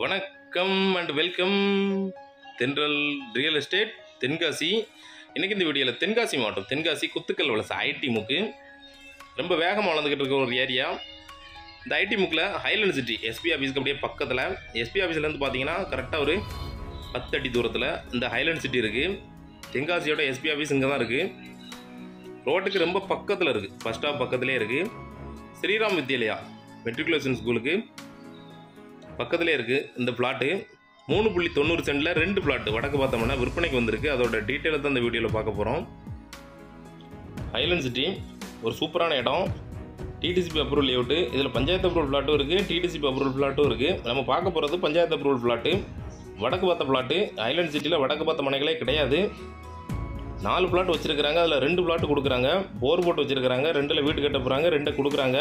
வணக்கம் and welcome Thendral real estate Tenkasi இன்றைக்கி இந்த வீடியோவில் தென்காசி மாவட்டம் தென்காசி குத்துக்கல் வலசை ஐடி முக்கு ரொம்ப வேகமாக வளர்ந்துக்கிட்டு இருக்க ஒரு ஏரியா இந்த ஐடி முக்கில் ஹைலண்ட் சிட்டி எஸ்பி ஆஃபீஸ்க்கு அப்படியே பக்கத்தில் எஸ்பி ஆஃபீஸ்லேருந்து பார்த்தீங்கன்னா கரெக்டாக ஒரு பத்து அடி தூரத்தில் இந்த ஹைலண்ட் சிட்டி இருக்குது தென்காசியோட எஸ்பி ஆஃபீஸ் இங்கே தான் இருக்குது ரோட்டுக்கு ரொம்ப பக்கத்தில் இருக்குது பஸ் ஸ்டாப் பக்கத்துலேயே இருக்குது ஸ்ரீராம் வித்யாலயா மெட்ரிகுலேஷன் ஸ்கூலுக்கு பக்கத்துலேயே இருக்குது இந்த பிளாட்டு மூணு புள்ளி தொண்ணூறு சென்டில் ரெண்டு பிளாட்டு வடக்கு பார்த்தோம்னா விற்பனைக்கு வந்திருக்கு அதோட டீட்டெயிலை தான் இந்த வீடியோவில் பார்க்க போகிறோம் ஐலண்ட் சிட்டி ஒரு சூப்பரான இடம் டிடிசிபி அப்ரூவல் லேஅவுட்டு இதில் பஞ்சாயத்து அப்ரூவல் பிளாட்டும் இருக்குது டிடிசிபி அப்ரூவல் பிளாட்டும் இருக்குது நம்ம பார்க்க போகிறது பஞ்சாயத்து அப்ரூவல் பிளாட்டு வடக்கு பார்த்த பிளாட்டு ஐலண்ட் சிட்டியில் வடக்கு பார்த்த மனைகளே கிடையாது நாலு பிளாட் வச்சுருக்கிறாங்க அதில் ரெண்டு பிளாட் கொடுக்குறாங்க போர் போட்டு வச்சுருக்கிறாங்க ரெண்டில் வீடு கட்ட போகிறாங்க ரெண்டை கொடுக்குறாங்க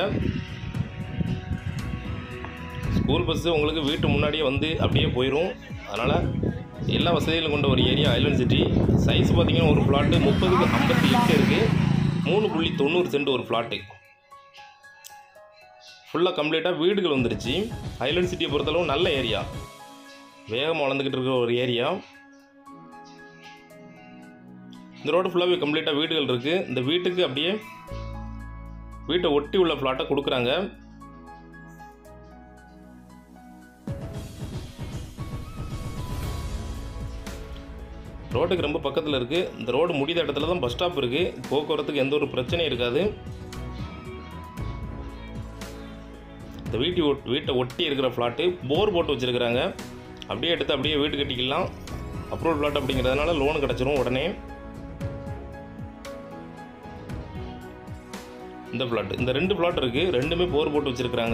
ஸ்கூல் பஸ்ஸு உங்களுக்கு வீட்டு முன்னாடியே வந்து அப்படியே போயிடும் அதனால் எல்லா வசதிகளும் கொண்ட ஒரு ஏரியா ஐலண்ட் சிட்டி சைஸ் பார்த்தீங்கன்னா ஒரு பிளாட்டு முப்பதுக்கு ஐம்பத்தி எட்டு இருக்குது மூணு புள்ளி தொண்ணூறு சென்ட் ஒரு பிளாட்டு ஃபுல்லாக கம்ப்ளீட்டாக வீடுகள் வந்துருச்சு ஐலண்ட் சிட்டியை பொறுத்தளவு நல்ல ஏரியா வேகமாக வளர்ந்துக்கிட்டு இருக்கிற ஒரு ஏரியா இந்த ரோடு ஃபுல்லாகவே கம்ப்ளீட்டாக வீடுகள் இருக்குது இந்த வீட்டுக்கு அப்படியே வீட்டை ஒட்டி உள்ள பிளாட்டை கொடுக்குறாங்க ரோட்டுக்கு ரொம்ப பக்கத்தில் இருக்குது இந்த ரோடு முடிந்த இடத்துல தான் பஸ் ஸ்டாப் இருக்குது போக்குவரத்துக்கு எந்த ஒரு பிரச்சனையும் இருக்காது இந்த வீட்டு ஒட் வீட்டை ஒட்டி இருக்கிற ஃப்ளாட்டு போர் போட்டு வச்சுருக்கிறாங்க அப்படியே எடுத்து அப்படியே வீடு கட்டிக்கலாம் அப்ரூவல் ஃப்ளாட் அப்படிங்கிறதுனால லோன் கிடச்சிரும் உடனே இந்த ஃப்ளாட் இந்த ரெண்டு ஃப்ளாட் இருக்குது ரெண்டுமே போர் போட்டு வச்சுருக்கிறாங்க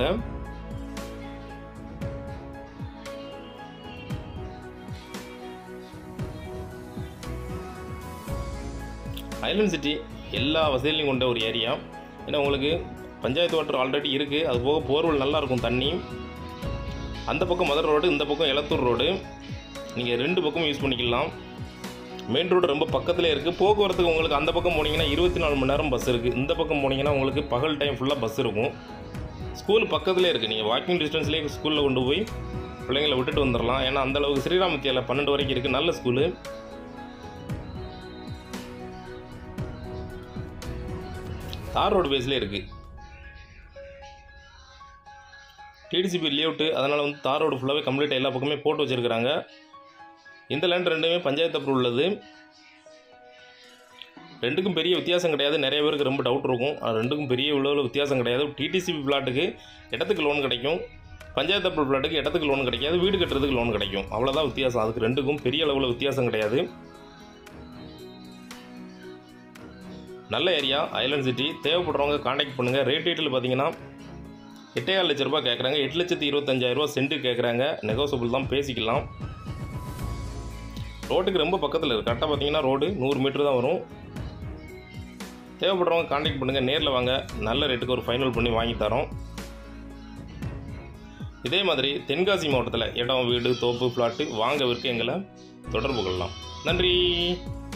ஐலண்ட் சிட்டி எல்லா வசதிகளையும் கொண்ட ஒரு ஏரியா ஏன்னா உங்களுக்கு பஞ்சாயத்து வாட்டர் ஆல்ரெடி இருக்குது அது போக போர்வெல் நல்லா இருக்கும் தண்ணி அந்த பக்கம் மதுரை ரோடு இந்த பக்கம் எலத்தூர் ரோடு நீங்கள் ரெண்டு பக்கமும் யூஸ் பண்ணிக்கலாம் மெயின் ரோடு ரொம்ப பக்கத்துலேயே இருக்குது போக்குவரத்துக்கு உங்களுக்கு அந்த பக்கம் போனீங்கன்னா இருபத்தி நாலு மணி நேரம் பஸ் இருக்குது இந்த பக்கம் போனீங்கன்னா உங்களுக்கு பகல் டைம் ஃபுல்லாக பஸ் இருக்கும் ஸ்கூல் பக்கத்துலேயே இருக்குது நீங்கள் வாக்கிங் டிஸ்டன்ஸ்லேயே ஸ்கூலில் கொண்டு போய் பிள்ளைங்களை விட்டுட்டு வந்துடலாம் ஏன்னா அந்த அளவுக்கு ஸ்ரீராமத்தியாவில் பன்னெண்டு வரைக்கும் இருக்குது நல்ல ஸ்கூலு தார் ரோடு பேஸ்லேயே இருக்குது டிடிசிபி லேஅவுட்டு அதனால் வந்து தார் ரோடு ஃபுல்லாகவே கம்ப்ளீட்டாக எல்லா பக்கமே போட்டு வச்சுருக்கிறாங்க இந்த லேண்ட் ரெண்டுமே பஞ்சாயத்து அப்ரூவல் உள்ளது ரெண்டுக்கும் பெரிய வித்தியாசம் கிடையாது நிறைய பேருக்கு ரொம்ப டவுட் இருக்கும் அது ரெண்டுக்கும் பெரிய உள்ள வித்தியாசம் கிடையாது டிடிசிபி பிளாட்டுக்கு இடத்துக்கு லோன் கிடைக்கும் பஞ்சாயத்து அப்ரூவல் பிளாட்டுக்கு இடத்துக்கு லோன் கிடைக்காது வீடு கட்டுறதுக்கு லோன் கிடைக்கும் அவ்வளோதான் வித்தியாசம் அதுக்கு ரெண்டுக்கும் பெரிய அளவில் வித்தியாசம் கிடையாது நல்ல ஏரியா ஐலண்ட் சிட்டி தேவைப்படுறவங்க காண்டாக்ட் பண்ணுங்கள் ரேட் ரேட்டில் பார்த்தீங்கன்னா எட்டேகால் லட்ச ரூபாய் கேட்குறாங்க எட்டு லட்சத்தி இருபத்தஞ்சாயிரரூபா சென்ட்டு கேட்குறாங்க நெகோசபிள் தான் பேசிக்கலாம் ரோட்டுக்கு ரொம்ப பக்கத்தில் இருக்குது கரெக்டாக பார்த்தீங்கன்னா ரோடு நூறு மீட்டர் தான் வரும் தேவைப்படுறவங்க காண்டாக்ட் பண்ணுங்கள் நேரில் வாங்க நல்ல ரேட்டுக்கு ஒரு ஃபைனல் பண்ணி வாங்கி தரோம் இதே மாதிரி தென்காசி மாவட்டத்தில் இடம் வீடு தோப்பு ஃப்ளாட்டு வாங்க விற்க எங்களை தொடர்பு கொள்ளலாம் நன்றி